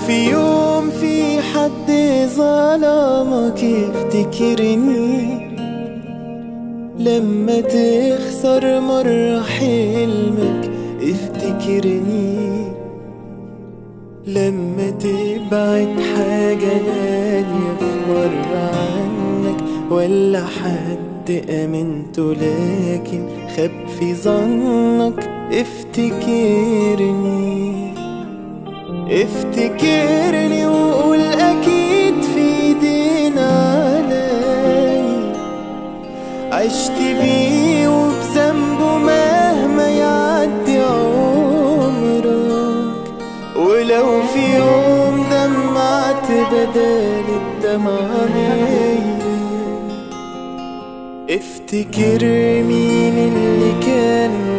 في يوم في حد ظلمك افتكرني لما تخسر مرة حلمك افتكرني لما تبعد حاجة غالية في مرة عنك ولا حد أمنته لكن خاب في ظنك افتكرني افتكرني وقول أكيد في ايدينا علي عشت بيه وبذنبه مهما يعدي عمرك ولو في يوم دمعت بدل الدمعة مية افتكر مين اللي كان